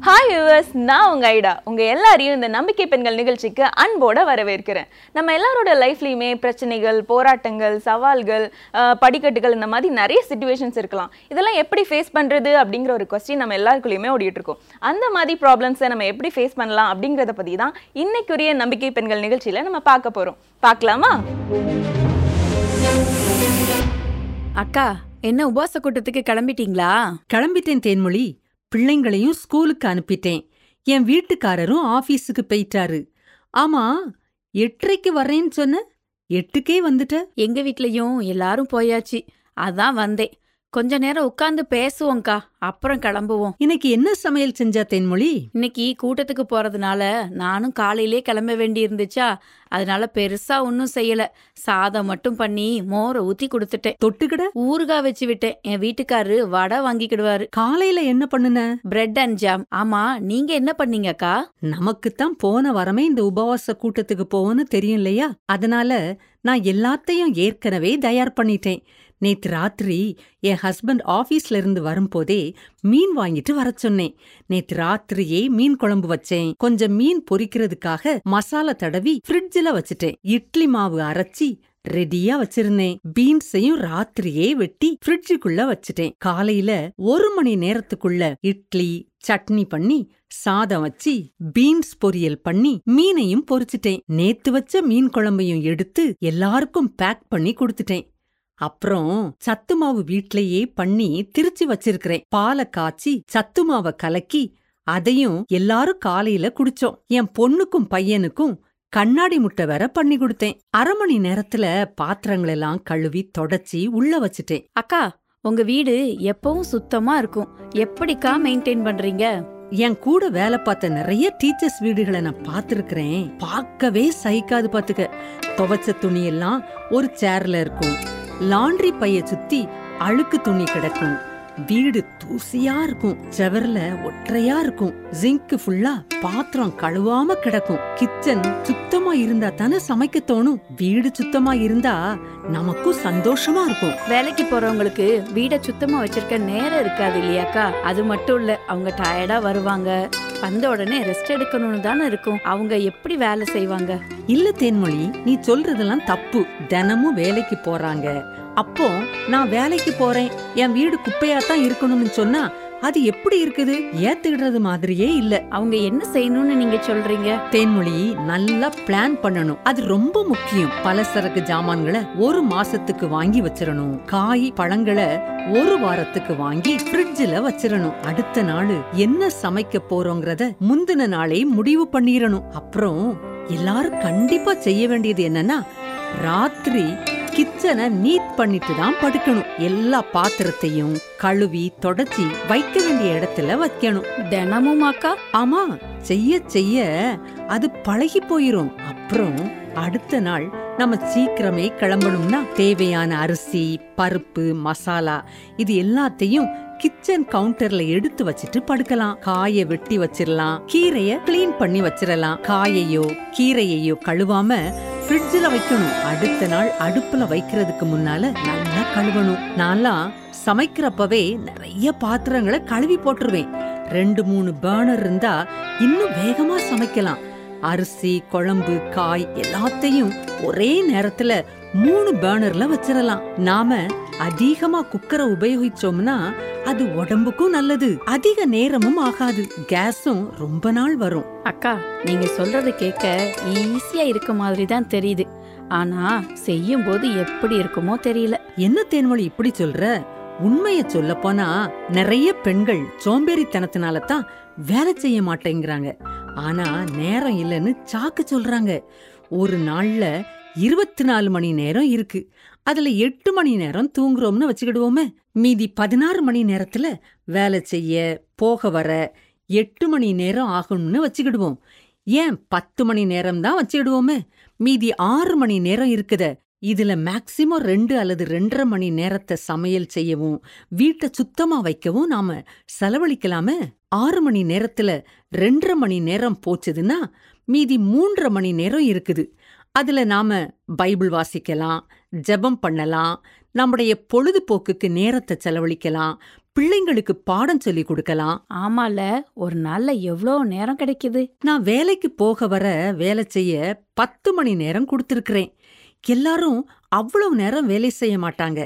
Hi viewers நான் உங்க ஐடா உங்க எல்லாரையும் இந்த நம்பிக்கை பெண்கள் நிகழ்ச்சிக்கு அன்போட வரவேற்கிறேன் நம்ம எல்லாரோட லைஃப்லயுமே பிரச்சனைகள் போராட்டங்கள் சவால்கள் அஹ், படிக்கட்டுகள் இந்த மாதிரி நிறைய சுச்சுவேஷன்ஸ் இருக்கலாம் இதெல்லாம் எப்படி ஃபேஸ் பண்றது அப்படிங்கிற ஒரு கொஸ்டின் நம்ம எல்லாருக்குள்ளயுமே ஓடிட்டு இருக்கோம் அந்த மாதிரி ப்ராப்ளம்ஸை நம்ம எப்படி ஃபேஸ் பண்ணலாம் அப்படிங்கிறத பத்தி தான் இன்னைக்குரிய நம்பிக்கை பெண்கள் நிகழ்ச்சியில நம்ம பார்க்க போறோம் பார்க்கலாமா அக்கா என்ன உபாச கூட்டத்துக்கு கிளம்பிட்டீங்களா கிளம்பிட்டேன் தேன்மொழி பிள்ளைங்களையும் ஸ்கூலுக்கு அனுப்பிட்டேன் என் வீட்டுக்காரரும் ஆபீஸுக்கு போயிட்டாரு ஆமா எட்டரைக்கு வர்றேன்னு சொன்ன எட்டுக்கே வந்துட்ட எங்க வீட்லயும் எல்லாரும் போயாச்சு அதான் வந்தேன் கொஞ்ச நேரம் உட்கார்ந்து பேசுவோம்க்கா அப்புறம் கிளம்புவோம் இன்னைக்கு என்ன சமையல் செஞ்சா தேன்மொழி இன்னைக்கு கூட்டத்துக்கு போறதுனால நானும் காலையிலே கிளம்ப வேண்டி இருந்துச்சா அதனால பெருசா ஒன்னும் செய்யல சாதம் மட்டும் பண்ணி மோரை ஊத்தி கொடுத்துட்டேன் தொட்டுக்கிட ஊறுகாய் வச்சு விட்டேன் என் வீட்டுக்காரரு வடை வாங்கிக்கிடுவாரு காலையில என்ன பண்ணுன பிரெட் அண்ட் ஜாம் ஆமா நீங்க என்ன பண்ணீங்கக்கா நமக்குத்தான் போன வரமே இந்த உபவாச கூட்டத்துக்கு போவோன்னு தெரியும் இல்லையா அதனால நான் எல்லாத்தையும் ஏற்கனவே தயார் பண்ணிட்டேன் நேத்து ராத்திரி என் ஹஸ்பண்ட் ஆபீஸ்ல இருந்து வரும்போதே மீன் வாங்கிட்டு வர சொன்னேன் நேத்து ராத்திரியே மீன் குழம்பு வச்சேன் கொஞ்சம் மீன் பொரிக்கிறதுக்காக மசாலா தடவி ஃப்ரிட்ஜில் வச்சுட்டேன் இட்லி மாவு அரைச்சி ரெடியா வச்சிருந்தேன் பீன்ஸையும் ராத்திரியே வெட்டி ஃப்ரிட்ஜுக்குள்ள வச்சுட்டேன் காலையில ஒரு மணி நேரத்துக்குள்ள இட்லி சட்னி பண்ணி சாதம் வச்சு பீன்ஸ் பொரியல் பண்ணி மீனையும் பொரிச்சிட்டேன் நேத்து வச்ச மீன் குழம்பையும் எடுத்து எல்லாருக்கும் பேக் பண்ணி கொடுத்துட்டேன் அப்புறம் சத்து மாவு வீட்லயே பண்ணி திரிச்சு வச்சிருக்கிறேன் பாலை காய்ச்சி சத்து மாவை கலக்கி அதையும் எல்லாரும் காலையில குடிச்சோம் என் பொண்ணுக்கும் பையனுக்கும் கண்ணாடி முட்டை வேற பண்ணி கொடுத்தேன் அரை மணி நேரத்துல பாத்திரங்களெல்லாம் கழுவி தொடச்சி உள்ள வச்சுட்டேன் அக்கா உங்க வீடு எப்பவும் சுத்தமா இருக்கும் எப்படிக்கா மெயின்டைன் பண்றீங்க என் கூட வேலை பார்த்த நிறைய டீச்சர்ஸ் வீடுகளை நான் பார்த்திருக்கிறேன் பார்க்கவே சகிக்காது பாத்துக்க துவைச்ச துணி எல்லாம் ஒரு சேர்ல இருக்கும் லாண்ட்ரி பைய சுத்தி அழுக்கு துணி கிடக்கும் வீடு தூசியா இருக்கும் செவர்ல ஒற்றையா இருக்கும் ஜிங்க் ஃபுல்லா பாத்திரம் கழுவாம கிடக்கும் கிச்சன் சுத்தமா இருந்தா தானே சமைக்க தோணும் வீடு சுத்தமா இருந்தா நமக்கும் சந்தோஷமா இருக்கும் வேலைக்கு போறவங்களுக்கு வீட சுத்தமா வச்சிருக்க நேரம் இருக்காது இல்லையாக்கா அது மட்டும் இல்ல அவங்க டயர்டா வருவாங்க வந்த உடனே ரெஸ்ட் எடுக்கணும்னு தானே இருக்கும் அவங்க எப்படி வேலை செய்வாங்க இல்ல தேன்மொழி நீ சொல்றதெல்லாம் தப்பு தினமும் வேலைக்கு போறாங்க அப்போ நான் வேலைக்கு போறேன் என் வீடு குப்பையா தான் இருக்கணும்னு சொன்னா அது எப்படி இருக்குது ஏத்துக்கிடுறது மாதிரியே இல்ல அவங்க என்ன செய்யணும்னு நீங்க சொல்றீங்க தேன்மொழி நல்லா பிளான் பண்ணணும் அது ரொம்ப முக்கியம் பலசரக்கு ஜாமான்களை ஒரு மாசத்துக்கு வாங்கி வச்சிரணும் காய் பழங்களை ஒரு வாரத்துக்கு வாங்கி ஃப்ரிட்ஜில் வச்சிரணும் அடுத்த நாள் என்ன சமைக்க போறோங்கிறத முந்தின நாளே முடிவு பண்ணிரணும் அப்புறம் எல்லாரும் கண்டிப்பா செய்ய வேண்டியது என்னன்னா ராத்திரி கிச்சனை நீட் பண்ணிட்டு தான் படுக்கணும் எல்லா பாத்திரத்தையும் கழுவி தொடச்சி வைக்க வேண்டிய இடத்துல வைக்கணும் தினமும் அக்கா ஆமா செய்ய செய்ய அது பழகி போயிரும் அப்புறம் அடுத்த நாள் நம்ம சீக்கிரமே கிளம்பணும்னா தேவையான அரிசி பருப்பு மசாலா இது எல்லாத்தையும் கிச்சன் கவுண்டர்ல எடுத்து வச்சிட்டு படுக்கலாம் காய வெட்டி வச்சிரலாம் கீரைய க்ளீன் பண்ணி வச்சிரலாம் காயையோ கீரையையோ கழுவாம ஃப்ரிட்ஜில் வைக்கணும் அடுத்த நாள் அடுப்புல வைக்கிறதுக்கு முன்னால நல்லா கழுவணும் நான்லாம் சமைக்கிறப்பவே நிறைய பாத்திரங்களை கழுவி போட்டுருவேன் ரெண்டு மூணு பேர்னர் இருந்தா இன்னும் வேகமா சமைக்கலாம் அரிசி குழம்பு காய் எல்லாத்தையும் ஒரே நேரத்துல மூணு பேர்னர்ல வச்சிரலாம் நாம அதிகமா குக்கரை உபயோகிச்சோம்னா அது உடம்புக்கும் நல்லது அதிக நேரமும் ஆகாது கேஸும் ரொம்ப நாள் வரும் அக்கா நீங்க சொல்றத கேட்க ஈஸியா இருக்க மாதிரி தான் தெரியுது ஆனா செய்யும் போது எப்படி இருக்குமோ தெரியல என்ன தேன்மொழி இப்படி சொல்ற உண்மைய சொல்ல போனா நிறைய பெண்கள் சோம்பேறித்தனத்தினால தான் வேலை செய்ய மாட்டேங்கிறாங்க ஆனா நேரம் இல்லைன்னு சாக்கு சொல்றாங்க ஒரு நாள்ல இருபத்தி நாலு மணி நேரம் இருக்கு அதுல எட்டு மணி நேரம் தூங்குறோம்னு வச்சுக்கிடுவோமே மீதி பதினாறு மணி நேரத்துல வேலை செய்ய போக வர எட்டு மணி நேரம் ஆகணும்னு வச்சுக்கிடுவோம் ஏன் பத்து மணி நேரம் தான் வச்சுக்கிடுவோமே மீதி ஆறு மணி நேரம் இருக்குத இதுல மேக்சிமம் ரெண்டு அல்லது ரெண்டரை மணி நேரத்தை சமையல் செய்யவும் வீட்டை சுத்தமா வைக்கவும் நாம செலவழிக்கலாமே ஆறு மணி நேரத்துல ரெண்டரை மணி நேரம் போச்சுதுன்னா மீதி மூன்றரை மணி நேரம் இருக்குது அதுல நாம பைபிள் வாசிக்கலாம் ஜெபம் பண்ணலாம் நம்முடைய பொழுதுபோக்குக்கு நேரத்தை செலவழிக்கலாம் பிள்ளைங்களுக்கு பாடம் சொல்லி கொடுக்கலாம் ஆமால ஒரு நாள்ல எவ்வளோ நேரம் கிடைக்குது நான் வேலைக்கு போக வர வேலை செய்ய பத்து மணி நேரம் கொடுத்துருக்கிறேன் எல்லாரும் அவ்வளவு நேரம் வேலை செய்ய மாட்டாங்க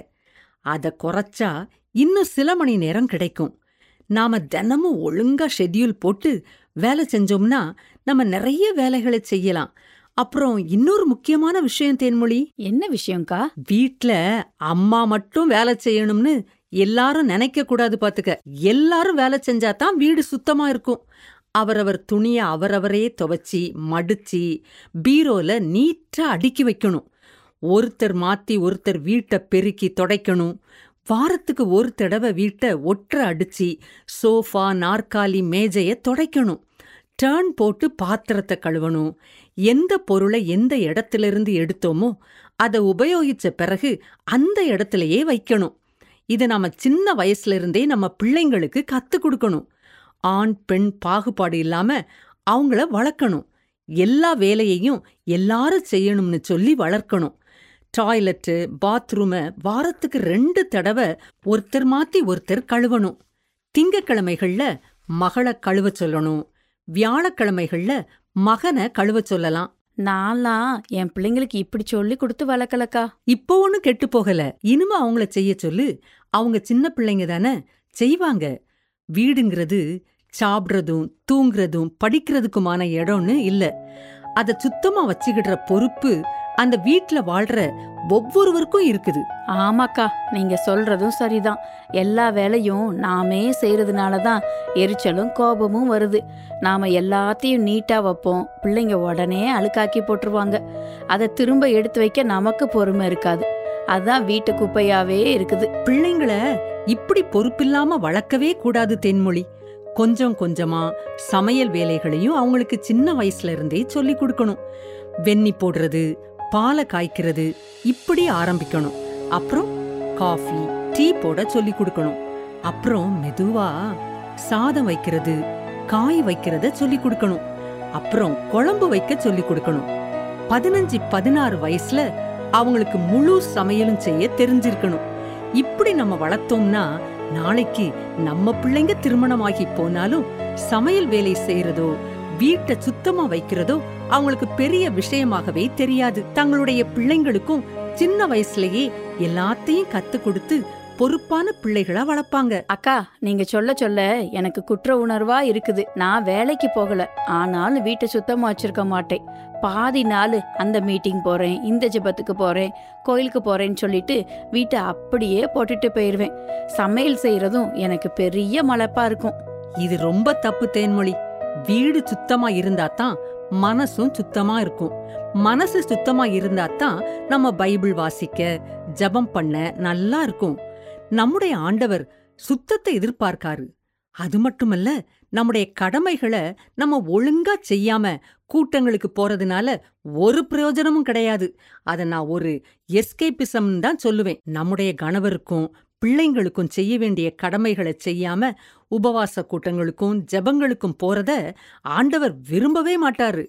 அத குறைச்சா இன்னும் சில மணி நேரம் கிடைக்கும் நாம தினமும் ஒழுங்கா ஷெட்யூல் போட்டு வேலை செஞ்சோம்னா நம்ம நிறைய வேலைகளை செய்யலாம் அப்புறம் இன்னொரு முக்கியமான விஷயம் தேன்மொழி என்ன விஷயம்க்கா வீட்ல அம்மா மட்டும் வேலை செய்யணும்னு எல்லாரும் நினைக்க கூடாது பாத்துக்க எல்லாரும் வேலை செஞ்சாதான் வீடு சுத்தமா இருக்கும் அவரவர் துணிய அவரவரே துவைச்சி மடிச்சு பீரோல நீட்டா அடுக்கி வைக்கணும் ஒருத்தர் மாத்தி ஒருத்தர் வீட்டை பெருக்கி துடைக்கணும் வாரத்துக்கு ஒரு தடவை வீட்டை ஒற்ற அடிச்சு சோஃபா நாற்காலி மேஜைய துடைக்கணும் டர்ன் போட்டு பாத்திரத்தை கழுவணும் எந்த பொருளை எந்த இடத்திலிருந்து எடுத்தோமோ அதை உபயோகிச்ச பிறகு அந்த இடத்திலேயே வைக்கணும் இதை நாம சின்ன வயசுல இருந்தே நம்ம பிள்ளைங்களுக்கு கத்துக் கொடுக்கணும் ஆண் பெண் பாகுபாடு இல்லாம அவங்கள வளர்க்கணும் எல்லா வேலையையும் எல்லாரும் செய்யணும்னு சொல்லி வளர்க்கணும் டாய்லெட்டு பாத்ரூம வாரத்துக்கு ரெண்டு தடவை ஒருத்தர் மாத்தி ஒருத்தர் கழுவணும் திங்கக்கிழமைகள்ல மகளை கழுவ சொல்லணும் வியாழக்கிழமைகள்ல மகனை கழுவ சொல்லலாம் நான்லாம் என் பிள்ளைங்களுக்கு இப்படி சொல்லி கொடுத்து வளர்க்கலக்கா இப்போ ஒன்னும் கெட்டு போகல இனிமே அவங்கள செய்ய சொல்லு அவங்க சின்ன பிள்ளைங்க தானே செய்வாங்க வீடுங்கிறது சாப்பிடுறதும் தூங்குறதும் படிக்கிறதுக்குமான இடம்னு இல்ல அத சுத்தமா வச்சுக்கிடுற பொறுப்பு அந்த வீட்ல வாழ்ற ஒவ்வொருவருக்கும் இருக்குது ஆமாக்கா நீங்க சொல்றதும் சரிதான் எல்லா வேலையும் நாமே செய்யறதுனால தான் எரிச்சலும் கோபமும் வருது நாம எல்லாத்தையும் நீட்டா வைப்போம் பிள்ளைங்க உடனே அழுக்காக்கி போட்டுருவாங்க அதை திரும்ப எடுத்து வைக்க நமக்கு பொறுமை இருக்காது அதான் வீட்டு குப்பையாவே இருக்குது பிள்ளைங்கள இப்படி பொறுப்பில்லாம வளர்க்கவே கூடாது தென்மொழி கொஞ்சம் கொஞ்சமா சமையல் வேலைகளையும் அவங்களுக்கு சின்ன வயசுல இருந்தே சொல்லி கொடுக்கணும் வெண்ணி போடுறது பாலை காய்க்கிறது இப்படி ஆரம்பிக்கணும் அப்புறம் காஃபி டீ போட சொல்லி கொடுக்கணும் அப்புறம் மெதுவா சாதம் வைக்கிறது காய் வைக்கிறத சொல்லி கொடுக்கணும் அப்புறம் குழம்பு வைக்க சொல்லி கொடுக்கணும் பதினஞ்சு பதினாறு வயசுல அவங்களுக்கு முழு சமையலும் செய்ய தெரிஞ்சிருக்கணும் இப்படி நம்ம வளர்த்தோம்னா நாளைக்கு நம்ம பிள்ளைங்க திருமணமாகி போனாலும் சமையல் வேலை செய்யறதோ வீட்டை சுத்தமா வைக்கிறதோ அவங்களுக்கு பெரிய விஷயமாகவே தெரியாது தங்களுடைய பிள்ளைங்களுக்கும் சின்ன வயசுலயே எல்லாத்தையும் கத்து கொடுத்து பொறுப்பான பிள்ளைகளா வளர்ப்பாங்க அக்கா நீங்க சொல்ல சொல்ல எனக்கு குற்ற உணர்வா இருக்குது நான் வேலைக்கு போகல ஆனாலும் வீட்டை சுத்தமா வச்சிருக்க மாட்டேன் பாதி நாள் அந்த மீட்டிங் போறேன் இந்த ஜெபத்துக்கு போறேன் கோயிலுக்கு போறேன்னு சொல்லிட்டு வீட்டை அப்படியே போட்டுட்டு போயிருவேன் சமையல் செய்யறதும் எனக்கு பெரிய மலைப்பா இருக்கும் இது ரொம்ப தப்பு தேன்மொழி வீடு சுத்தமா இருந்தா தான் மனசும் சுத்தமா இருக்கும் மனசு சுத்தமா இருந்தா தான் நம்ம பைபிள் வாசிக்க ஜெபம் பண்ண நல்லா இருக்கும் நம்முடைய ஆண்டவர் சுத்தத்தை எதிர்பார்க்காரு அது மட்டுமல்ல நம்முடைய கடமைகளை நம்ம ஒழுங்கா செய்யாம கூட்டங்களுக்கு போறதுனால ஒரு பிரயோஜனமும் கிடையாது அத நான் ஒரு எஸ்கேபிசம் தான் சொல்லுவேன் நம்முடைய கணவருக்கும் பிள்ளைங்களுக்கும் செய்ய வேண்டிய கடமைகளை செய்யாம உபவாச கூட்டங்களுக்கும் ஜெபங்களுக்கும் போறத ஆண்டவர் விரும்பவே மாட்டாரு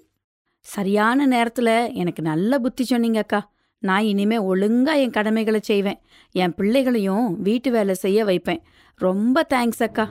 சரியான நேரத்துல எனக்கு நல்ல புத்தி சொன்னீங்க அக்கா நான் இனிமே ஒழுங்கா என் கடமைகளை செய்வேன் என் பிள்ளைகளையும் வீட்டு வேலை செய்ய வைப்பேன் ரொம்ப தேங்க்ஸ் அக்கா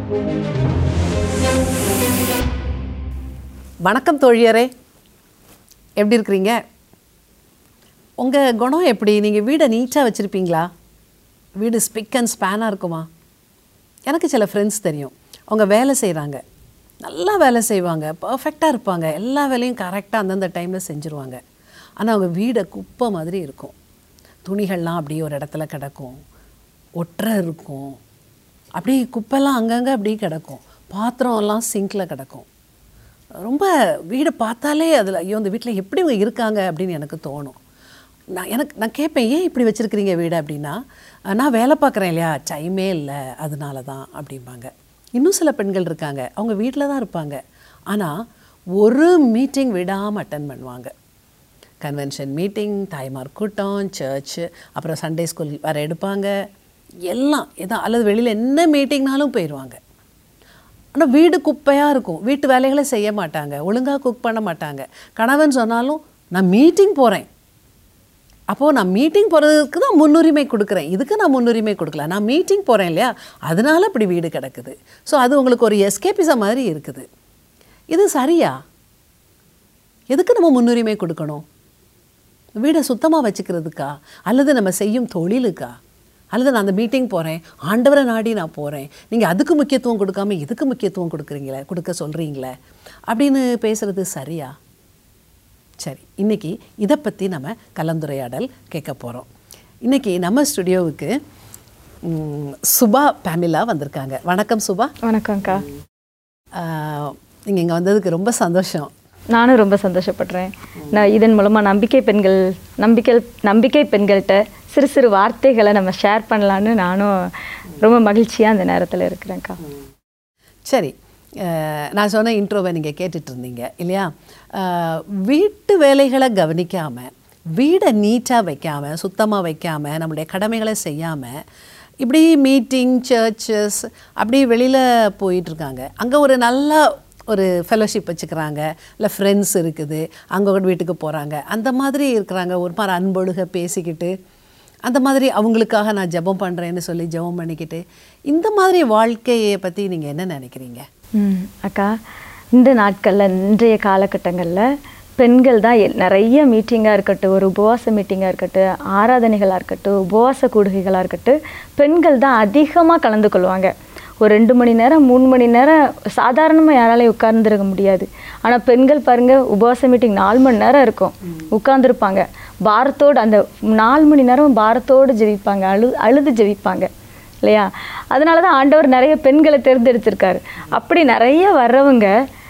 வணக்கம் தோழியரே எப்படி இருக்கிறீங்க உங்கள் குணம் எப்படி நீங்கள் வீடை நீட்டாக வச்சுருப்பீங்களா வீடு ஸ்பிக் அண்ட் ஸ்பேனாக இருக்குமா எனக்கு சில ஃப்ரெண்ட்ஸ் தெரியும் அவங்க வேலை செய்கிறாங்க நல்லா வேலை செய்வாங்க பர்ஃபெக்டாக இருப்பாங்க எல்லா வேலையும் கரெக்டாக அந்தந்த டைமில் செஞ்சுருவாங்க ஆனால் அவங்க வீடை குப்பை மாதிரி இருக்கும் துணிகள்லாம் அப்படியே ஒரு இடத்துல கிடக்கும் ஒற்றை இருக்கும் அப்படியே குப்பைலாம் அங்கங்கே அப்படியே கிடக்கும் பாத்திரம் எல்லாம் சிங்கில் கிடக்கும் ரொம்ப வீடை பார்த்தாலே அதில் ஐயோ இந்த வீட்டில் எப்படி இவங்க இருக்காங்க அப்படின்னு எனக்கு தோணும் நான் எனக்கு நான் கேட்பேன் ஏன் இப்படி வச்சுருக்கிறீங்க வீடு அப்படின்னா நான் வேலை பார்க்குறேன் இல்லையா டைமே இல்லை அதனால தான் அப்படிம்பாங்க இன்னும் சில பெண்கள் இருக்காங்க அவங்க வீட்டில் தான் இருப்பாங்க ஆனால் ஒரு மீட்டிங் விடாமல் அட்டன் பண்ணுவாங்க கன்வென்ஷன் மீட்டிங் தாய்மார் கூட்டம் சர்ச்சு அப்புறம் சண்டே ஸ்கூல் வர எடுப்பாங்க எல்லாம் எதான் அல்லது வெளியில் என்ன மீட்டிங்னாலும் போயிடுவாங்க ஆனால் வீடு குப்பையாக இருக்கும் வீட்டு வேலைகளை செய்ய மாட்டாங்க ஒழுங்காக குக் பண்ண மாட்டாங்க கணவன் சொன்னாலும் நான் மீட்டிங் போகிறேன் அப்போது நான் மீட்டிங் போகிறதுக்கு தான் முன்னுரிமை கொடுக்குறேன் இதுக்கு நான் முன்னுரிமை கொடுக்கல நான் மீட்டிங் போகிறேன் இல்லையா அதனால இப்படி வீடு கிடக்குது ஸோ அது உங்களுக்கு ஒரு எஸ்கேபிசம் மாதிரி இருக்குது இது சரியா எதுக்கு நம்ம முன்னுரிமை கொடுக்கணும் வீடை சுத்தமாக வச்சுக்கிறதுக்கா அல்லது நம்ம செய்யும் தொழிலுக்கா அல்லது நான் அந்த மீட்டிங் போகிறேன் ஆண்டவரை நாடி நான் போகிறேன் நீங்கள் அதுக்கு முக்கியத்துவம் கொடுக்காம இதுக்கு முக்கியத்துவம் கொடுக்குறீங்களே கொடுக்க சொல்கிறீங்களே அப்படின்னு பேசுகிறது சரியா சரி இன்னைக்கு இதை பற்றி நம்ம கலந்துரையாடல் கேட்க போகிறோம் இன்னைக்கு நம்ம ஸ்டுடியோவுக்கு ம், சுபா பேமிலா வந்திருக்காங்க வணக்கம் சுபா வணக்கம்க்கா நீங்கள் இங்கே வந்ததுக்கு ரொம்ப சந்தோஷம் நானும் ரொம்ப சந்தோஷப்படுறேன் நான் இதன் மூலமாக நம்பிக்கை பெண்கள் நம்பிக்கை நம்பிக்கை பெண்கள்கிட்ட சிறு சிறு வார்த்தைகளை நம்ம ஷேர் பண்ணலான்னு நானும் ரொம்ப மகிழ்ச்சியாக அந்த நேரத்தில் இருக்கிறேன்க்கா சரி அஹ், நான் சொன்ன இன்ட்ரோவை நீங்கள் கேட்டுட்டு இருந்தீங்க இல்லையா அஹ், வீட்டு வேலைகளை கவனிக்காமல் வீடை நீட்டாக வைக்காமல் சுத்தமாக வைக்காமல் நம்மளுடைய கடமைகளை செய்யாமல் இப்படி மீட்டிங் சர்ச்சஸ் அப்படி வெளியில் போயிட்டுருக்காங்க அங்கே ஒரு நல்ல ஒரு ஃபெலோஷிப் வச்சுக்கிறாங்க இல்லை ஃப்ரெண்ட்ஸ் இருக்குது அங்கே வீட்டுக்கு போகிறாங்க அந்த மாதிரி இருக்கிறாங்க ஒரு மாதிரி அன்பொழுக பேசிக்கிட்டு அந்த மாதிரி அவங்களுக்காக நான் ஜெபம் பண்ணுறேன்னு சொல்லி ஜெபம் பண்ணிக்கிட்டு இந்த மாதிரி வாழ்க்கையை பற்றி நீங்கள் என்ன நினைக்கிறீங்க ம் அக்கா இந்த நாட்களில் இன்றைய காலகட்டங்களில் பெண்கள் தான் எல்- நிறைய மீட்டிங்காக இருக்கட்டும் ஒரு உபவாச மீட்டிங்காக இருக்கட்டும் ஆராதனைகளாக இருக்கட்டும் உபவாச கூடுகைகளாக இருக்கட்டும் பெண்கள் தான் அதிகமாக கலந்து கொள்வாங்க ஒரு ரெண்டு மணி நேரம் மூணு மணி நேரம் சாதாரணமாக யாராலையும் உட்கார்ந்துருக்க முடியாது ஆனால் பெண்கள் பாருங்க உபவாச மீட்டிங் நாலு மணி நேரம் இருக்கும் உட்கார்ந்துருப்பாங்க பாரத்தோடு அந்த நாலு மணி நேரம் பாரத்தோடு ஜெபிப்பாங்க அழு அழுது ஜெபிப்பாங்க இல்லையா அதனால தான் ஆண்டவர் நிறைய பெண்களை தேர்ந்தெடுத்திருக்காரு அப்படி நிறைய வர்றவங்க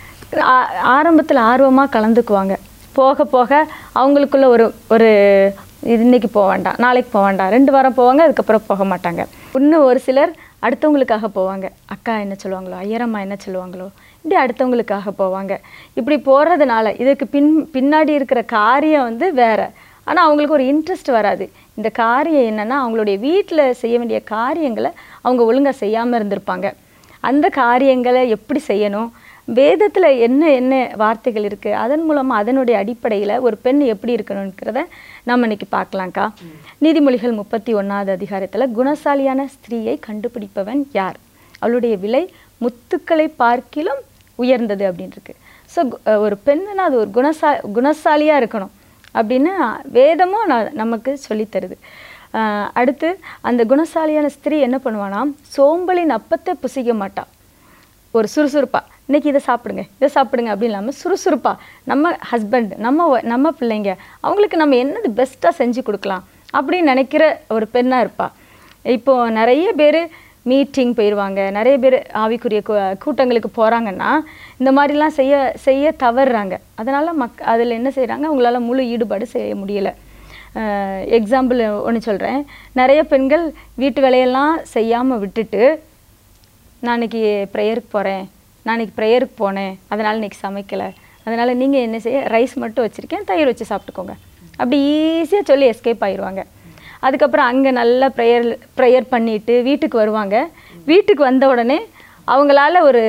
ஆரம்பத்தில் ஆர்வமாக கலந்துக்குவாங்க போக போக அவங்களுக்குள்ள ஒரு ஒரு இது இன்னைக்கு போக வேண்டாம் நாளைக்கு போக வேண்டாம் ரெண்டு வாரம் போவாங்க அதுக்கப்புறம் போக மாட்டாங்க இன்னும் ஒரு சிலர் அடுத்தவங்களுக்காக போவாங்க அக்கா என்ன சொல்லுவாங்களோ ஐயரம்மா என்ன சொல்லுவாங்களோ இப்படி அடுத்தவங்களுக்காக போவாங்க இப்படி போகிறதுனால இதுக்கு பின் பின்னாடி இருக்கிற காரியம் வந்து வேற ஆனால் அவங்களுக்கு ஒரு இன்ட்ரெஸ்ட் வராது இந்த காரியம் என்னன்னா அவங்களுடைய வீட்டில் செய்ய வேண்டிய காரியங்களை அவங்க ஒழுங்காக செய்யாமல் இருந்திருப்பாங்க அந்த காரியங்களை எப்படி செய்யணும் வேதத்தில் என்ன என்ன வார்த்தைகள் இருக்குது அதன் மூலமாக அதனுடைய அடிப்படையில் ஒரு பெண் எப்படி இருக்கணுங்கிறத நம்ம இன்னைக்கு பார்க்கலாம்க்கா நீதிமொழிகள் முப்பத்தி ஒன்றாவது அதிகாரத்தில் குணசாலியான ஸ்திரீயை கண்டுபிடிப்பவன் யார் அவளுடைய விலை முத்துக்களை பார்க்கிலும் உயர்ந்தது அப்படின்னு இருக்கு ஸோ ஒரு பெண்ணுனா அது ஒரு குணசா குணசாலியாக இருக்கணும் அப்படின்னு வேதமும் ந- நமக்கு சொல்லித் தருது ஆஹ் அடுத்து அந்த குணசாலியான ஸ்திரீ என்ன பண்ணுவானா சோம்பலின் அப்பத்தை புசிக்க மாட்டா ஒரு சுறுசுறுப்பா இன்னைக்கு இதை சாப்பிடுங்க இதை சாப்பிடுங்க அப்படின்னு இல்லாமல் சுறுசுறுப்பா நம்ம ஹஸ்பண்ட் நம்ம ஒ- நம்ம பிள்ளைங்க அவங்களுக்கு நம்ம என்னது பெஸ்ட்டாக செஞ்சு கொடுக்கலாம் அப்படின்னு நினைக்கிற ஒரு பெண்ணாக இருப்பா இப்போ நிறைய பேர் மீட்டிங் போயிடுவாங்க நிறைய பேர் ஆவிக்குரிய கூ- கூட்டங்களுக்கு போகிறாங்கன்னா இந்த மாதிரிலாம் செய்ய செய்ய தவறுறாங்க அதனால் மக் அதில் என்ன செய்கிறாங்க அவங்களால முழு ஈடுபாடு செய்ய முடியலை எக்ஸாம்பிள் ஒன்று சொல்கிறேன் நிறைய பெண்கள் வீட்டு வேலையெல்லாம் செய்யாமல் விட்டுட்டு நான் இன்னைக்கு ப்ரேயருக்கு போகிறேன் நான் இன்னைக்கு ப்ரேயருக்கு போனேன் அதனால் இன்னைக்கு சமைக்கலை அதனால் நீங்கள் என்ன செய்ய ரைஸ் மட்டும் வச்சுருக்கேன் தயிர் வச்சு சாப்பிட்டுக்கோங்க அப்படி ஈஸியாக சொல்லி எஸ்கேப் ஆயிடுவாங்க அதுக்கப்புறம் அங்கே நல்லா ப்ரேயர் ப்ரேயர் பண்ணிட்டு வீட்டுக்கு வருவாங்க வீட்டுக்கு வந்த உடனே அவங்களால ஒரு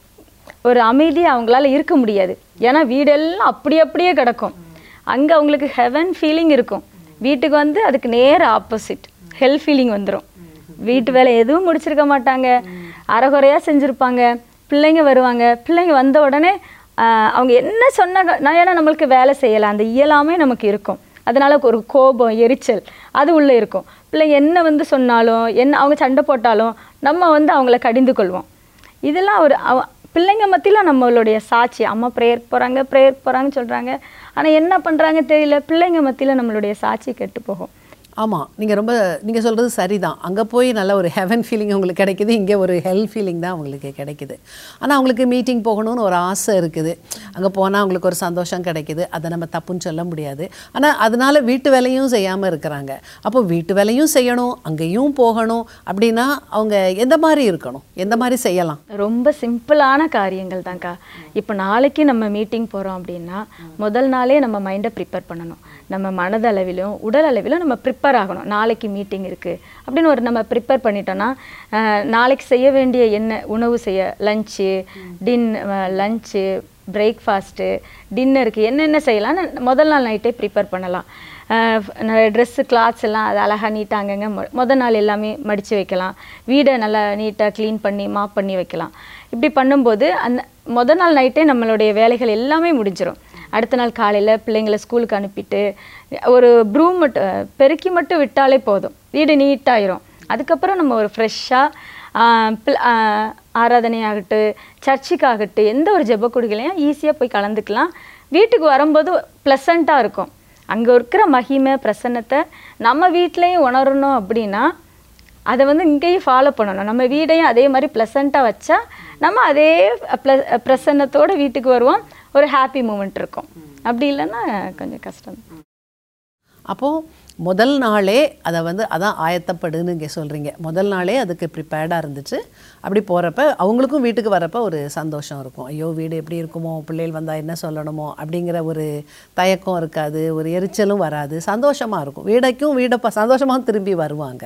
ஒரு அமைதி அவங்களால இருக்க முடியாது ஏன்னா வீடெல்லாம் அப்படி அப்படியே கிடக்கும் அங்கே அவங்களுக்கு ஹெவன் ஃபீலிங் இருக்கும் வீட்டுக்கு வந்து அதுக்கு நேர ஆப்போசிட் ஹெல் ஃபீலிங் வந்துடும் வீட்டு வேலை எதுவும் முடிச்சிருக்க மாட்டாங்க அறகுறையாக செஞ்சுருப்பாங்க பிள்ளைங்க வருவாங்க பிள்ளைங்க வந்த உடனே ஆஹ், அவங்க என்ன சொன்னாங்க நான் ஏன்னா நம்மளுக்கு வேலை செய்யலை அந்த இயலாமே நமக்கு இருக்கும் அதனால ஒரு கோபம் எரிச்சல் அது உள்ளே இருக்கும் பிள்ளைங்க என்ன வந்து சொன்னாலும் என்ன அவங்க சண்டை போட்டாலும் நம்ம வந்து அவங்கள கடிந்து கொள்வோம் இதெல்லாம் ஒரு அவ- பிள்ளைங்க மத்தியில் நம்மளுடைய சாட்சி அம்மா ப்ரேயருக்கு போகிறாங்க ப்ரேயருக்கு போகிறாங்கன்னு சொல்கிறாங்க ஆனால் என்ன பண்ணுறாங்க தெரியல பிள்ளைங்க மத்தியில் நம்மளுடைய சாட்சி கெட்டு போகும் ஆமாம் நீங்கள் ரொம்ப நீங்கள் சொல்கிறது சரிதான் அங்கே போய் நல்ல ஒரு ஹெவன் ஃபீலிங் உங்களுக்கு கிடைக்குது இங்கே ஒரு ஹெல் ஃபீலிங் தான் உங்களுக்கு கிடைக்குது ஆனால் அவங்களுக்கு மீட்டிங் போகணும்னு ஒரு ஆசை இருக்குது அங்கே போனால் அவங்களுக்கு ஒரு சந்தோஷம் கிடைக்குது அதை நம்ம தப்புன்னு சொல்ல முடியாது ஆனால் அதனால வீட்டு வேலையும் செய்யாமல் இருக்கிறாங்க அப்போ வீட்டு வேலையும் செய்யணும் அங்கேயும் போகணும் அப்படின்னா அவங்க எந்த மாதிரி இருக்கணும் எந்த மாதிரி செய்யலாம் ரொம்ப சிம்பிளான காரியங்கள் தான்க்கா இப்போ நாளைக்கு நம்ம மீட்டிங் போகிறோம் அப்படின்னா முதல் நாளே நம்ம மைண்டை ப்ரிப்பேர் பண்ணணும் நம்ம மனதளவிலும் உடல் அளவிலும் நம்ம ப்ரிப்பேர் ஆகணும் நாளைக்கு மீட்டிங் இருக்குது அப்படின்னு ஒரு நம்ம ப்ரிப்பேர் பண்ணிட்டோம்னா அஹ், நாளைக்கு செய்ய வேண்டிய என்ன உணவு செய்ய லஞ்சு டின் லஞ்சு பிரேக்ஃபாஸ்ட்டு டின்னருக்கு என்னென்ன செய்யலாம்னு முதல் நாள் நைட்டே ப்ரிப்பேர் பண்ணலாம் அஹ் நிறைய ட்ரெஸ்ஸு கிளாத்ஸ் எல்லாம் அது அழகாக நீட்டாக அங்கங்கே மொ மொதல் நாள் எல்லாமே மடித்து வைக்கலாம் வீடை நல்லா நீட்டாக க்ளீன் பண்ணி மாப் பண்ணி வைக்கலாம் இப்படி பண்ணும்போது அந்த மொதல் நாள் நைட்டே நம்மளுடைய வேலைகள் எல்லாமே முடிஞ்சிடும் அடுத்த நாள் காலையில் பிள்ளைங்களை ஸ்கூலுக்கு அனுப்பிட்டு ஒரு ப்ரூம் மட்டும் பெருக்கி மட்டும் விட்டாலே போதும் வீடு நீட்டாயிரும் அதுக்கப்புறம் நம்ம ஒரு ஃப்ரெஷ்ஷாக ஆராதனை ஆகட்டும் சர்ச்சுக்கு ஆகட்டும் எந்த ஒரு ஜெப கொடுக்கலையும் ஈஸியாக போய் கலந்துக்கலாம் வீட்டுக்கு வரும்போது ப்ளசண்ட்டாக இருக்கும் அங்கே இருக்கிற மகிமை பிரசன்னத்தை நம்ம வீட்லேயும் உணரணும் அப்படின்னா அதை வந்து இங்கேயும் ஃபாலோ பண்ணணும் நம்ம வீடையும் அதே மாதிரி ப்ளசண்ட்டாக வச்சா நம்ம அதே ப்ளஸ் பிரசன்னத்தோட வீட்டுக்கு வருவோம் ஒரு ஹாப்பி மூமெண்ட் இருக்கும் அப்படி இல்லைன்னா கொஞ்சம் கஷ்டம் அப்போது முதல் நாளே அதை வந்து அதான் ஆயத்தப்படுன்னு இங்கே சொல்கிறீங்க முதல் நாளே அதுக்கு ப்ரிப்பேர்டாக இருந்துச்சு அப்படி போகிறப்ப அவங்களுக்கும் வீட்டுக்கு வரப்ப ஒரு சந்தோஷம் இருக்கும் ஐயோ வீடு எப்படி இருக்குமோ பிள்ளைகள் வந்தால் என்ன சொல்லணுமோ அப்படிங்கிற ஒரு தயக்கம் இருக்காது ஒரு எரிச்சலும் வராது சந்தோஷமாக இருக்கும் வீடைக்கும் வீடை ப சந்தோஷமாக திரும்பி வருவாங்க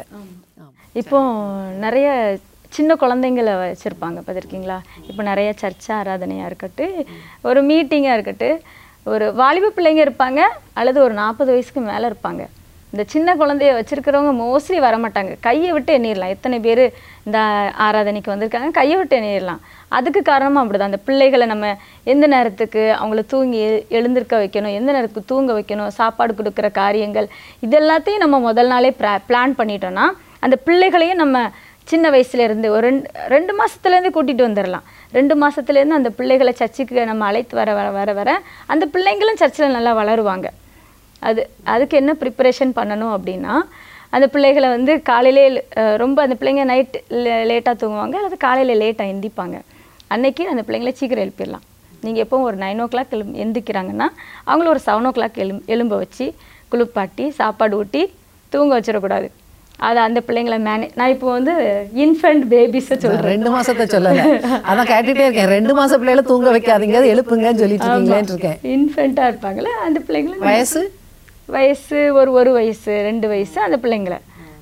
இப்போ நிறைய சின்ன குழந்தைங்கள வச்சுருப்பாங்க பார்த்துருக்கீங்களா இப்போ நிறைய சர்ச்சை ஆராதனையாக இருக்கட்டும் ஒரு மீட்டிங்காக இருக்கட்டும் ஒரு வாலிப பிள்ளைங்க இருப்பாங்க அல்லது ஒரு நாற்பது வயசுக்கு மேலே இருப்பாங்க இந்த சின்ன குழந்தைய வச்சுருக்கிறவங்க மோஸ்ட்லி வரமாட்டாங்க கையை விட்டு எண்ணிடலாம் எத்தனை பேர் இந்த ஆராதனைக்கு வந்திருக்காங்க கையை விட்டு எண்ணிடலாம் அதுக்கு காரணமும் அப்படிதான் அந்த பிள்ளைகளை நம்ம எந்த நேரத்துக்கு அவங்கள தூங்கி எ- எழுந்திருக்க வைக்கணும் எந்த நேரத்துக்கு தூங்க வைக்கணும் சாப்பாடு கொடுக்குற காரியங்கள் இது எல்லாத்தையும் நம்ம முதல் நாளே பிளான் பண்ணிட்டோம்னா அந்த பிள்ளைகளையும் நம்ம சின்ன வயசுல இருந்து ஒரு ரெண்டு ரெண்டு மாசத்துலேருந்து கூட்டிட்டு வந்துடலாம் ரெண்டு மாசத்துலேருந்து அந்த பிள்ளைகளை சர்ச்சுக்கு நம்ம அழைத்து வர வர வர வர அந்த பிள்ளைங்களும் சர்ச்சில் நல்லா வளருவாங்க அது அதுக்கு என்ன ப்ரிப்பரேஷன் பண்ணணும் அப்படின்னா அந்த பிள்ளைகளை வந்து காலையிலே அஹ், ரொம்ப அந்த பிள்ளைங்க நைட் லேட்டாக தூங்குவாங்க அல்லது காலையில் லேட்டாக எந்திப்பாங்க அன்னைக்கு அந்த பிள்ளைங்களை சீக்கிரம் எழுப்பிடலாம் நீங்கள் எப்போ ஒரு நைன் ஓ கிளாக் எழும் எந்திக்கிறாங்கன்னா அவங்கள ஒரு செவன் ஓ கிளாக் எழும் எலும்ப வச்சு குளிப்பாட்டி சாப்பாடு ஊட்டி தூங்க வச்சிடக்கூடாது அது அந்த பிள்ளைங்களை மேனே நான் இப்போ வந்து இன்ஃபென்ட் பேபிஸை சொல்கிறேன் ரெண்டு மாசத்தை சொல்லலை அதான் கேட்டுட்டே இருக்கேன் ரெண்டு மாச பிள்ளைகளை தூங்க வைக்காதீங்க எழுப்புங்கன்னு சொல்லிட்டு இருக்கீங்களேன்னு இருக்கேன் இன்ஃபென்ட்டாக இருப்பாங்களே அந்த பிள்ளைங்களை வயசு வயசு ஒரு ஒரு வயசு ரெண்டு வயசு அந்த பிள்ளைங்களை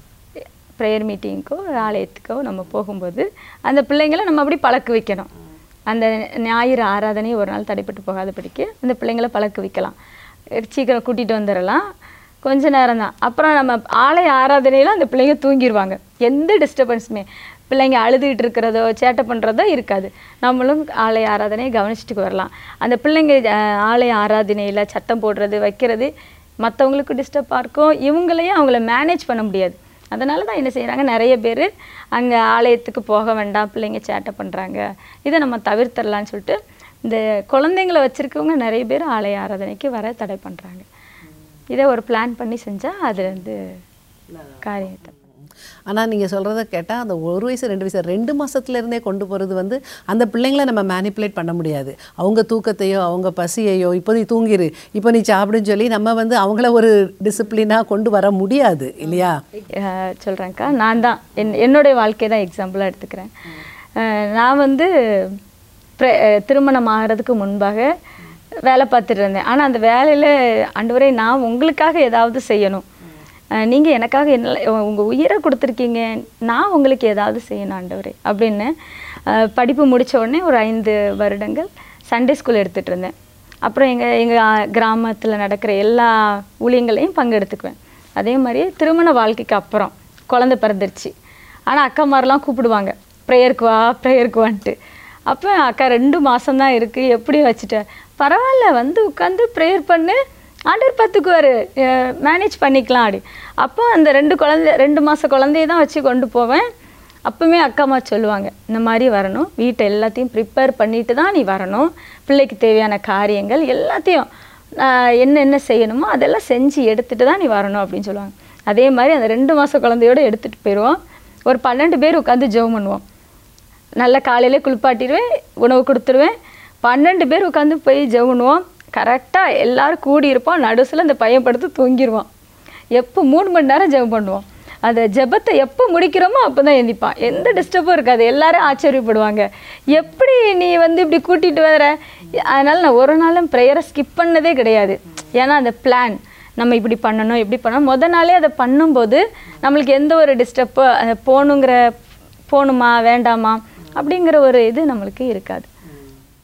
ப்ரேயர் மீட்டிங்க்கோ ஆலயத்துக்கோ நம்ம போகும்போது அந்த பிள்ளைங்களை நம்ம அப்படி பழக்க வைக்கணும் அந்த ஞாயிறு ஆராதனை ஒரு நாள் தடைப்பட்டு போகாதபடிக்கு அந்த பிள்ளைங்களை பழக்க வைக்கலாம் சீக்கிரம் கூட்டிகிட்டு வந்துடலாம் கொஞ்ச நேரம் தான் அப்புறம் நம்ம ஆலய ஆராதனையில் அந்த பிள்ளைங்க தூங்கிடுவாங்க எந்த டிஸ்டர்பன்ஸுமே பிள்ளைங்க அழுதுகிட்டு இருக்கிறதோ சேட்டை பண்ணுறதோ இருக்காது நம்மளும் ஆலய ஆராதனையை கவனிச்சுட்டு வரலாம் அந்த பிள்ளைங்க அஹ், ஆலய ஆராதனையில் சத்தம் போடுறது வைக்கிறது மற்றவங்களுக்கு டிஸ்டர்பாக இருக்கும் இவங்களையும் அவங்கள மேனேஜ் பண்ண முடியாது அதனால தான் என்ன செய்கிறாங்க நிறைய பேர் அங்கே ஆலயத்துக்கு போக வேண்டாம் பிள்ளைங்க சேட்டை பண்ணுறாங்க இதை நம்ம தவிர்த்தரலாம்னு சொல்லிட்டு இந்த குழந்தைங்கள வச்சுருக்கவங்க நிறைய பேர் ஆலய ஆராதனைக்கு வர தடை பண்ணுறாங்க இதை ஒரு பிளான் பண்ணி செஞ்சால் அது வந்து காரியத்தை ஆனா நீங்க சொல்றத கேட்டா அந்த ஒரு வயசு ரெண்டு வயசு ரெண்டு மாசத்துல இருந்தே கொண்டு போறது வந்து அந்த பிள்ளைங்களை நம்ம மேனிப்புலேட் பண்ண முடியாது அவங்க தூக்கத்தையோ அவங்க பசியையோ இப்போ நீ தூங்கிரு இப்போ நீ சாப்பிடுன்னு சொல்லி நம்ம வந்து அவங்கள ஒரு டிசிப்ளினா கொண்டு வர முடியாது இல்லையா சொல்கிறேன்க்கா நான் தான் என் என்னுடைய வாழ்க்கை தான் எக்ஸாம்பிளாக எடுத்துக்கிறேன் அஹ் நான் வந்து pre- அஹ் திருமணம் ஆகிறதுக்கு முன்பாக வேலை பார்த்துட்டு இருந்தேன் ஆனால் அந்த வேலையில் ஆண்டவரே நான் உங்களுக்காக ஏதாவது செய்யணும் நீங்கள் எனக்காக என்ன உங்கள் உயிரை கொடுத்துருக்கீங்க நான் உங்களுக்கு ஏதாவது செய்யணும் ஆண்டவரே அப்படின்னு அஹ் படிப்பு முடிச்ச உடனே ஒரு ஐந்து வருடங்கள் சண்டே ஸ்கூல் எடுத்துகிட்டு இருந்தேன் அப்புறம் எங்கள் எங்கள் கிராமத்தில் நடக்கிற எல்லா ஊழியங்களையும் பங்கெடுத்துக்குவேன் அதே மாதிரி திருமண வாழ்க்கைக்கு அப்புறம் குழந்தை பிறந்துருச்சு ஆனால் அக்காமாரெலாம் கூப்பிடுவாங்க ப்ரேயருக்கு வா ப்ரேயருக்கு வான்ட்டு அப்போ அக்கா ரெண்டு மாதம்தான் இருக்குது எப்படி வச்சுட்டேன் பரவாயில்ல வந்து உட்காந்து ப்ரேயர் பண்ணு ஆண்டவர் பார்த்துக்குவாரு மேனேஜ் பண்ணிக்கலாம் அப்படி அப்போ அந்த ரெண்டு குழந்தை ரெண்டு மாத குழந்தைய தான் வச்சு கொண்டு போவேன் அப்பவுமே அக்கா அம்மா சொல்லுவாங்க இந்த மாதிரி வரணும் வீட்டை எல்லாத்தையும் ப்ரிப்பேர் பண்ணிட்டு தான் நீ வரணும் பிள்ளைக்கு தேவையான காரியங்கள் எல்லாத்தையும் ஆஹ் என்ன என்ன செய்யணுமோ அதெல்லாம் செஞ்சு எடுத்துட்டு தான் நீ வரணும் அப்படின்னு சொல்லுவாங்க அதே மாதிரி அந்த ரெண்டு மாத குழந்தையோட எடுத்துகிட்டு போயிடுவோம் ஒரு பன்னெண்டு பேர் உட்காந்து ஜெபம் பண்ணுவோம் நல்லா காலையிலே குளிப்பாட்டிடுவேன் உணவு கொடுத்துருவேன் பன்னெண்டு பேர் உட்காந்து போய் ஜெபம் பண்ணுவோம் கரெக்டாக எல்லாரும் கூடி இருப்போம் நடுசில் இந்த பையன் படுத்து தூங்கிடுவான் எப்போ மூணு மணி நேரம் ஜெபம் பண்ணுவோம் அந்த ஜெபத்தை எப்போ முடிக்கிறோமோ அப்போ தான் எந்திப்பான் எந்த டிஸ்டர்பும் இருக்காது எல்லாரும் ஆச்சரியப்படுவாங்க எப்படி நீ வந்து இப்படி கூட்டிகிட்டு வர அதனால் நான் ஒரு நாளும் ப்ரேயரை ஸ்கிப் பண்ணதே கிடையாது ஏன்னா அந்த பிளான் நம்ம இப்படி பண்ணணும் இப்படி பண்ணணும் முத நாளே அதை பண்ணும்போது நம்மளுக்கு எந்த ஒரு டிஸ்டர்பு போகணுங்கிற போகணுமா வேண்டாமா அப்படிங்கிற ஒரு இது நம்மளுக்கு இருக்காது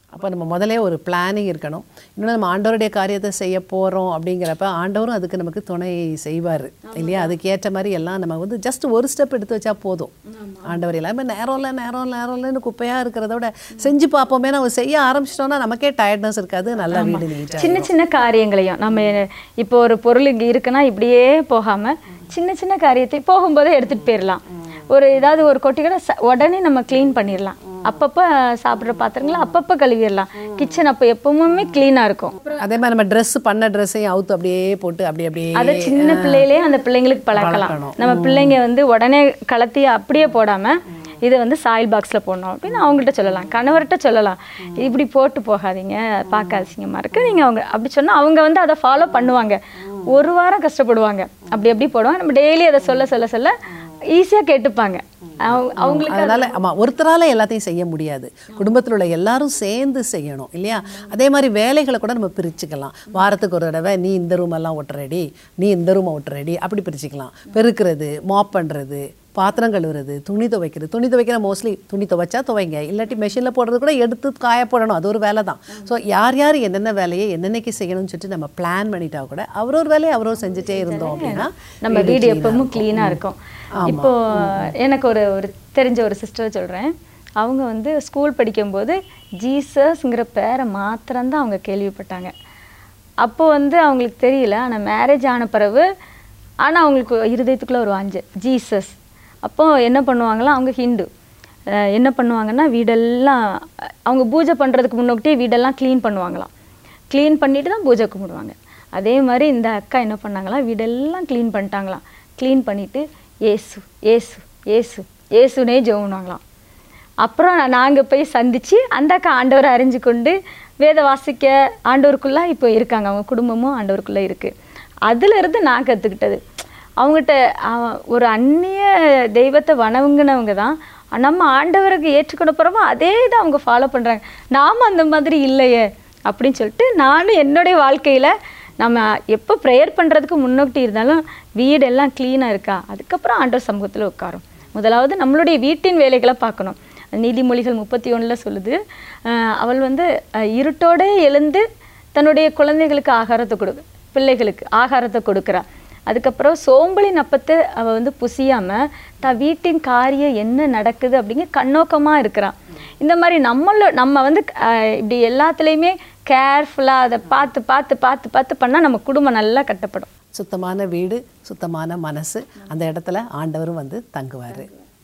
அப்போ நம்ம முதலே ஒரு பிளானிங் இருக்கணும் இன்னும் நம்ம ஆண்டவருடைய காரியத்தை செய்ய போகிறோம் அப்படிங்கிறப்ப ஆண்டவரும் அதுக்கு நமக்கு துணை செய்வார் இல்லையா அதுக்கு ஏற்ற மாதிரி எல்லாம் நம்ம வந்து ஜஸ்ட் ஒரு ஸ்டெப் எடுத்து வச்சா போதும் ஆண்டவர் எல்லாமே நேரம் இல்லை நேரம் இல்லை நேரம் இல்லைன்னு குப்பையாக இருக்கிறத விட செஞ்சு பார்ப்போமே நம்ம செய்ய ஆரம்பிச்சிட்டோம்னா நமக்கே டயர்ட்னஸ் இருக்காது நல்லா வீடு நீட்டாக சின்ன சின்ன காரியங்களையும் நம்ம இப்போ ஒரு பொருள் இங்கே இருக்குன்னா இப்படியே போகாம சின்ன சின்ன காரியத்தை போகும்போதே எடுத்துட்டு போயிடலாம் ஒரு ஏதாவது ஒரு கொட்டி கூட ச- உடனே நம்ம க்ளீன் பண்ணிடலாம் அப்பப்போ சாப்பிட்ற பாத்திரங்களை அப்பப்போ கழுவிடலாம் கிச்சன் அப்போ எப்பவுமே க்ளீனாக இருக்கும் அதே மாதிரி நம்ம ட்ரெஸ் பண்ண ட்ரெஸ்ஸையும் அவுத்து அப்படியே போட்டு அப்படி அப்படியே அதை சின்ன பிள்ளையிலே அந்த பிள்ளைங்களுக்கு பழக்கலாம் பழக்கணும். நம்ம பிள்ளைங்க வந்து உடனே கலத்தி அப்படியே போடாம இதை வந்து சாயில் பாக்ஸில் போடணும் அப்படின்னு அவங்கள்ட்ட சொல்லலாம் கணவர்கிட்ட சொல்லலாம் இப்படி போட்டு போகாதீங்க பார்க்க அசிங்கமாக இருக்கு நீங்கள் அவங்க அப்படி சொன்னால் அவங்க வந்து அதை ஃபாலோ பண்ணுவாங்க ஒரு வாரம் கஷ்டப்படுவாங்க அப்படி எப்படி போடுவாங்க நம்ம டெய்லி அதை சொல்ல சொல்ல சொல்ல ஈஸியாக கேட்டுப்பாங்க அவங்க- அவங்களுக்கு அதனால ஆமா ஒருத்தரால எல்லாத்தையும் செய்ய முடியாது குடும்பத்தில் உள்ள எல்லாரும் சேர்ந்து செய்யணும் இல்லையா அதே மாதிரி வேலைகளை கூட நம்ம பிரிச்சுக்கலாம் வாரத்துக்கு ஒரு தடவை நீ இந்த ரூம் எல்லாம் ஒட்டுறடி நீ இந்த ரூமை ஒட்டுறடி அப்படி பிரிச்சுக்கலாம் பெருக்கிறது மாப் பண்றது பாத்திரம் கழுவுறது துணி துவைக்கிறது துணி துவைக்கிற மோஸ்ட்லி துணி துவைச்சா துவைங்க இல்லாட்டி மெஷினில் போடுறது கூட எடுத்து காய போடணும் அது ஒரு வேலை தான் ஸோ யார் யார் என்னென்ன வேலையை என்னென்னைக்கு செய்யணும்னு சொல்லிட்டு நம்ம பிளான் பண்ணிட்டா கூட அவரவர் வேலையை அவரவர் செஞ்சுட்டே இருந்தோம் அப்படின்னா நம்ம வீடு எப்பவும் க்ளீனாக இருக்கும் இப்போ எனக்கு ஒரு ஒரு தெரிஞ்ச ஒரு சிஸ்டர் சொல்கிறேன் அவங்க வந்து ஸ்கூல் படிக்கும்போது ஜீசஸ்ங்கிற பேரை மாத்திரம்தான் அவங்க கேள்விப்பட்டாங்க அப்போ வந்து அவங்களுக்கு தெரியல ஆனால் மேரேஜ் ஆன பிறகு ஆனால் அவங்களுக்கு இருதயத்துக்குள்ள ஒரு வாஞ்சு ஜீசஸ் அப்போ என்ன பண்ணுவாங்களா அவங்க ஹிந்து அஹ் என்ன பண்ணுவாங்கன்னா வீடெல்லாம் அஹ் அவங்க பூஜை பண்ணுறதுக்கு முன்னோக்கிட்டே வீடெல்லாம் க்ளீன் பண்ணுவாங்களாம் க்ளீன் பண்ணிட்டு தான் பூஜை கும்பிடுவாங்க அதே மாதிரி இந்த அக்கா என்ன பண்ணாங்களாம் வீடெல்லாம் க்ளீன் பண்ணிட்டாங்களாம் க்ளீன் பண்ணிட்டு ஏசு ஏசு ஏசு ஏசுனே ஜெபம்னாங்களாம் அப்புறம் நாங்கள் போய் சந்திச்சு அந்த அக்கா ஆண்டவரை அறிஞ்சு கொண்டு வேத வாசிக்க ஆண்டவருக்குள்ளே இப்போ இருக்காங்க அவங்க குடும்பமும் ஆண்டவருக்குள்ளே இருக்குது அதுலேருந்து நான் கற்றுக்கிட்டது அவங்ககிட்ட அவ- ஒரு அந்நிய தெய்வத்தை வணங்குனவங்க தான் நம்ம ஆண்டவருக்கு ஏற்றுக்கொண்ட பிறகு அதே தான் அவங்க ஃபாலோ பண்ணுறாங்க நாம் அந்த மாதிரி இல்லையே அப்படின்னு சொல்லிட்டு நானும் என்னுடைய வாழ்க்கையில் நம்ம எப்போ ப்ரேயர் பண்ணுறதுக்கு முன்னோக்கி இருந்தாலும் வீடெல்லாம் க்ளீனாக இருக்கா அதுக்கப்புறம் ஆண்டவர் சமூகத்தில் உட்காரும் முதலாவது நம்மளுடைய வீட்டின் வேலைகளை பார்க்கணும் நீதிமொழிகள் முப்பத்தி ஒன்றில் சொல்லுது அஹ் அவள் வந்து அஹ் இருட்டோடே எழுந்து தன்னுடைய குழந்தைகளுக்கு ஆகாரத்தை கொடு பிள்ளைகளுக்கு ஆகாரத்தை கொடுக்குறா அதுக்கப்புறம் சோம்பலி நப்பத்தை அவள் வந்து புசியாமல் தான் வீட்டின் காரியம் என்ன நடக்குது அப்படிங்க கண்ணோக்கமாக இருக்கிறான் இந்த மாதிரி நம்மள நம்ம வந்து அஹ், இப்படி எல்லாத்துலேயுமே கேர்ஃபுல்லாக அதை பார்த்து பார்த்து பார்த்து பார்த்து பண்ணால் நம்ம குடும்பம் நல்லா கட்டப்படும் சுத்தமான வீடு சுத்தமான மனசு அந்த இடத்துல ஆண்டவரும் வந்து தங்குவார்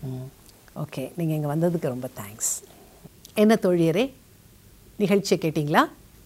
ஓகே நீங்கள் இங்கே வந்ததுக்கு ரொம்ப தேங்க்ஸ் என்ன தோழியரே நிகழ்ச்சியை கேட்டிங்களா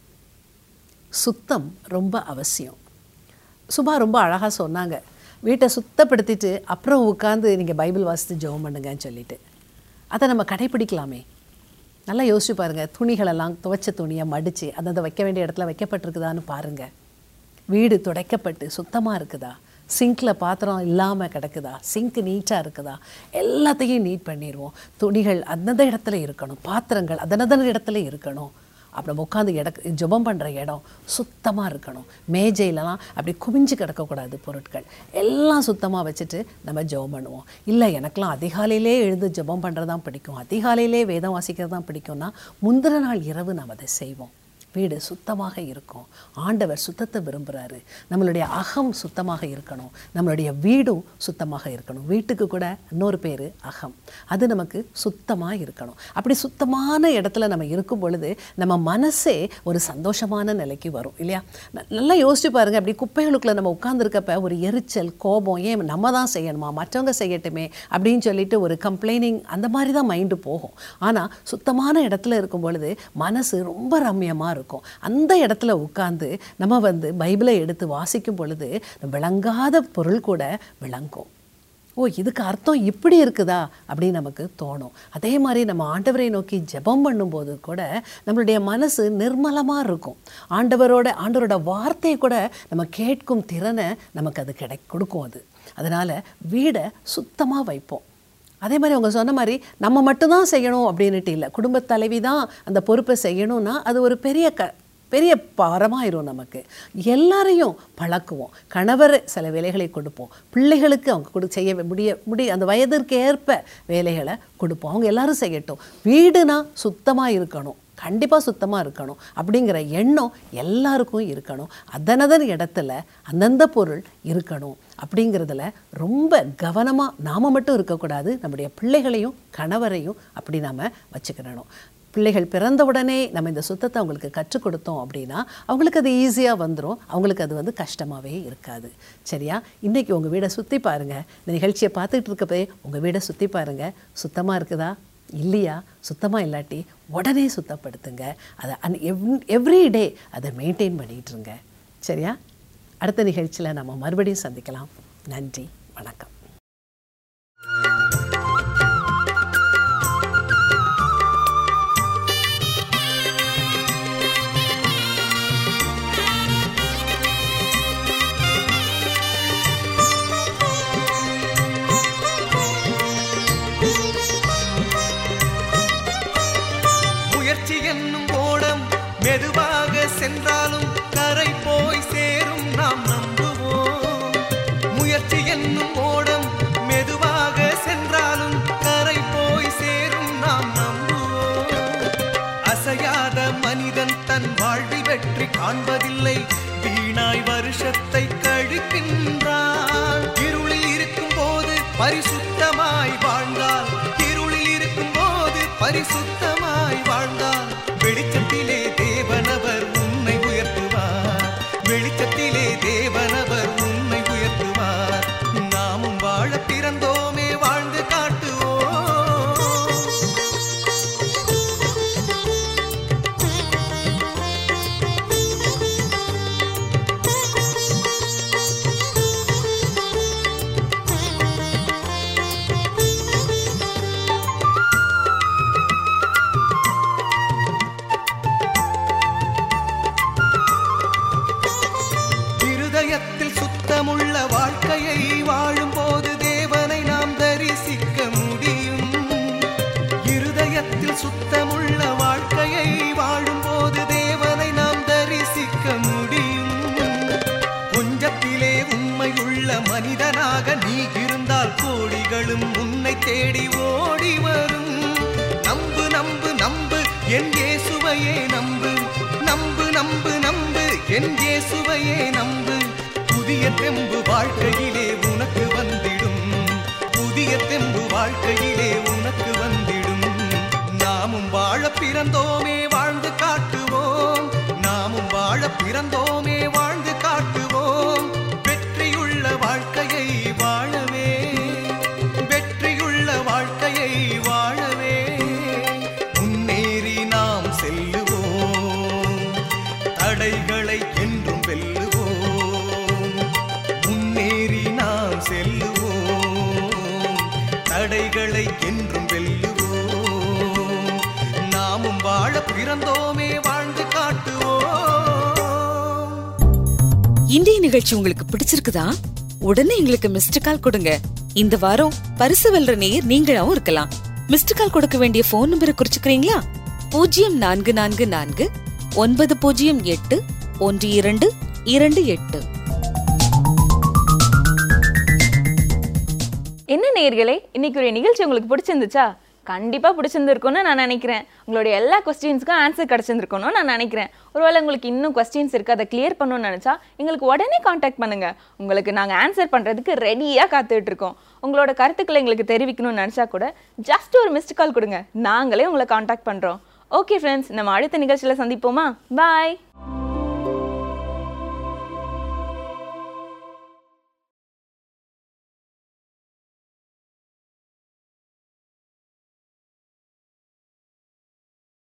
சுத்தம் ரொம்ப அவசியம் சுபா ரொம்ப அழகாக சொன்னாங்க வீட்டை சுத்தப்படுத்திட்டு அப்புறம் உட்காந்து நீங்கள் பைபிள் வாசித்து ஜெபம் பண்ணுங்கன்னு சொல்லிட்டு அதை நம்ம கடைப்பிடிக்கலாமே நல்லா யோசிச்சு பாருங்கள் துணிகளெல்லாம் துவைச்ச துணியை மடித்து அந்தந்த வைக்க வேண்டிய இடத்துல வைக்கப்பட்டிருக்குதான்னு பாருங்கள் வீடு துடைக்கப்பட்டு சுத்தமாக இருக்குதா சிங்க்கில் பாத்திரம் இல்லாமல் கிடக்குதா சிங்க் நீட்டாக இருக்குதா எல்லாத்தையும் நீட் பண்ணிடுவோம் துணிகள் அந்தந்த இடத்துல இருக்கணும் பாத்திரங்கள் அதனதன இடத்துல இருக்கணும் அப்புறம் உட்காந்து இட ஜெபம் பண்ணுற இடம் சுத்தமாக இருக்கணும் மேஜையிலலாம் அப்படி குமிஞ்சு கிடக்கக்கூடாது பொருட்கள் எல்லாம் சுத்தமாக வச்சுட்டு நம்ம ஜெபம் பண்ணுவோம் இல்லை எனக்கெல்லாம் அதிகாலையிலே எழுந்து ஜெபம் பண்ணுறது தான் பிடிக்கும் அதிகாலையிலே வேதம் வாசிக்கிறது தான் பிடிக்கும்னா முந்தின நாள் இரவு நாம் அதை செய்வோம் வீடு சுத்தமாக இருக்கும் ஆண்டவர் சுத்தத்தை விரும்புகிறாரு நம்மளுடைய அகம் சுத்தமாக இருக்கணும் நம்மளுடைய வீடும் சுத்தமாக இருக்கணும் வீட்டுக்கு கூட இன்னொரு பேர் அகம் அது நமக்கு சுத்தமாக இருக்கணும் அப்படி சுத்தமான இடத்துல நம்ம இருக்கும் பொழுது நம்ம மனசே ஒரு சந்தோஷமான நிலைக்கு வரும் இல்லையா ந- நல்லா யோசிச்சு பாருங்க அப்படி குப்பைகளுக்குள்ள நம்ம உட்கார்ந்திருக்கப்ப ஒரு எரிச்சல் கோபம் ஏன் நம்ம தான் செய்யணுமா மற்றவங்க செய்யட்டுமே அப்படின்னு சொல்லிட்டு ஒரு கம்ப்ளைனிங் அந்த மாதிரி தான் மைண்டு போகும் ஆனால் சுத்தமான இடத்துல இருக்கும் பொழுது மனசு ரொம்ப ரம்யமாக இருக்கும் அந்த இடத்துல உட்கார்ந்து நம்ம வந்து பைபிளை எடுத்து வாசிக்கும் பொழுது விளங்காத பொருள் கூட விளங்கும் ஓ இதுக்கு அர்த்தம் இப்படி இருக்குதா அப்படின்னு நமக்கு தோணும் அதே மாதிரி நம்ம ஆண்டவரை நோக்கி ஜெபம் பண்ணும்போது கூட நம்மளுடைய மனசு நிர்மலமாக இருக்கும் ஆண்டவரோட ஆண்டவரோட வார்த்தையை கூட நம்ம கேட்கும் திறனை நமக்கு அது கிடை கொடுக்கும் அது அதனால் வீடை சுத்தமாக வைப்போம் அதே மாதிரி அவங்க சொன்ன மாதிரி நம்ம மட்டும்தான் செய்யணும் அப்படின்னுட்டு இல்லை குடும்பத் தலைவி தான் அந்த பொறுப்பை செய்யணும்னா அது ஒரு பெரிய க பெரிய பாரமாயிரும் நமக்கு எல்லாரையும் பழக்குவோம் கணவர் சில வேலைகளை கொடுப்போம் பிள்ளைகளுக்கு அவங்க கொடு செய்ய முடிய முடிய அந்த வயதிற்கு ஏற்ப வேலைகளை கொடுப்போம் அவங்க எல்லாரும் செய்யட்டும் வீடுனா சுத்தமாக இருக்கணும் கண்டிப்பாக சுத்தமாக இருக்கணும் அப்படிங்கிற எண்ணம் எல்லாருக்கும் இருக்கணும் அதனதன் இடத்துல அந்தந்த பொருள் இருக்கணும் அப்படிங்கிறதுல ரொம்ப கவனமாக நாம் மட்டும் இருக்கக்கூடாது நம்முடைய பிள்ளைகளையும் கணவரையும் அப்படி நாம் வச்சுக்கிடணும் பிள்ளைகள் பிறந்த உடனே நம்ம இந்த சுத்தத்தை அவங்களுக்கு கற்றுக் கொடுத்தோம் அப்படின்னா அவங்களுக்கு அது ஈஸியாக வந்துடும் அவங்களுக்கு அது வந்து கஷ்டமாகவே இருக்காது சரியா இன்றைக்கி உங்கள் வீடை சுற்றி பாருங்கள் இந்த நிகழ்ச்சியை பார்த்துட்டு இருக்கப்பே உங்கள் வீடை சுற்றி பாருங்கள் சுத்தமாக இருக்குதா இல்லையா சுத்தமாக இல்லாட்டி உடனே சுத்தப்படுத்துங்க அதை அன் எவ் எவ்ரி டே அதை மெயின்டைன் பண்ணிகிட்ருங்க சரியா அடுத்த நிகழ்ச்சியில் நம்ம மறுபடியும் சந்திக்கலாம் நன்றி வணக்கம் முயற்சி என்னும் ஓடம் மெதுவாக சென்றாலும் கரை போய் சேரும் நாம் நம்புவோம் முயற்சி என்னும் ஓடம் மெதுவாக சென்றாலும் கரை போய் சேரும் நாம் நம்புவோம் அசையாத மனிதன் தன் வாழ்வில் வெற்றி காண்பதில்லை வீணாய் வருஷத்தை கழிக்கின்றான் இருளில் இருக்கும் போது பரிசுத்தமாய் வாழ்ந்தால் இருளில் இருக்கும் போது பரிசுத்தமாய் வாழ்ந்தால் வெளிச்சத்திலே தேவனவர் உன்னை உயர்த்துவார் வெளிச்சத்திலே தேவனவர் உன்னை உயர்த்துவார் நாமும் வாழ பிறந்தோமே வாழ்ந்து காட்டுவோம் இருதயத்தில் சுத்தமுள்ள வாழ்க்கையை வாழும்போது தேவனை நாம் தரிசிக்க முடியும் இருதயத்தில் சுத்தமுள்ள வாழ்க்கையை வாழும்போது தேவனை நாம் தரிசிக்க முடியும் கொஞ்சத்திலே உண்மையுள்ள மனிதனாக நீ இருந்தால் கோடிகளும் உன்னை தேடி ஓடி வரும் நம்பு நம்பு நம்பு என் இயேசுவையே நம்பு நம்பு நம்பு நம்பு என் இயேசுவையே நம்பு புதிய தெம்பு வாழ்க்கையிலே உனக்கு வந்திடும் புதிய தெம்பு வாழ்க்கையிலே உனக்கு வந்திடும் நாமும் வாழ பிறந்தோமே வாழ்ந்து காட்டுவோம் நாமும் வாழ பிறந்தோமே வாழ்ந்து காட்டுவோம் வெற்றியுள்ள வாழ்க்கையை வாழவே வெற்றியுள்ள வாழ்க்கையை வாழவே முன்னேறி நாம் செல்லுவோம் தடைகளை என்றும் வெல்லுவோம் முன்னேறி நாம் செல்லுவோம் தடைகளை என்றும் வெல்லுவோம் நாமும் வாழ பிறந்தோமே வாழ்ந்து காட்டுவோம் இன்றைய நிகழ்ச்சி உங்களுக்கு பிடிச்சிருக்குதா உடனே எங்களுக்கு மிஸ்டு கால் கொடுங்க இந்த வாரம் பரிசு வெல்ற நேயர் நீங்களாவும் இருக்கலாம் மிஸ்டு கால் கொடுக்க வேண்டிய போன் நம்பரை குறிச்சுக்கிறீங்களா பூஜ்ஜியம் நான்கு நான்கு நான்கு ஒன்பது பூஜ்ஜியம் எட்டு ஒன்று இரண்டு இரண்டு எட்டு என்ன நேயர்களே இன்னைக்கு ஒரு நிகழ்ச்சி உங்களுக்கு பிடிச்சிருந்துச்சா கண்டிப்பாக பிடிச்சிருந்துருக்கும்னு நான் நினைக்கிறேன் உங்களுடைய எல்லா கொஸ்டின்ஸ்க்கும் ஆன்சர் கிடச்சிருந்துருக்கணும்னு நான் நினைக்கிறேன் ஒருவேளை உங்களுக்கு இன்னும் கொஸ்டின்ஸ் இருக்குது அதை கிளியர் பண்ணணும்னு நினச்சா எங்களுக்கு உடனே காண்டாக்ட் பண்ணுங்க உங்களுக்கு நாங்கள் ஆன்சர் பண்ணுறதுக்கு ரெடியாக காத்துட்டு இருக்கோம் உங்களோட கருத்துக்களை எங்களுக்கு தெரிவிக்கணும்னு நினச்சா கூட ஜஸ்ட் ஒரு மிஸ்டு கால் கொடுங்க நாங்களே உங்களை காண்டாக்ட் பண்ணுறோம் ஓகே ஃப்ரெண்ட்ஸ் நம்ம அடுத்த நிகழ்ச்சியில் சந்திப்போமா பாய்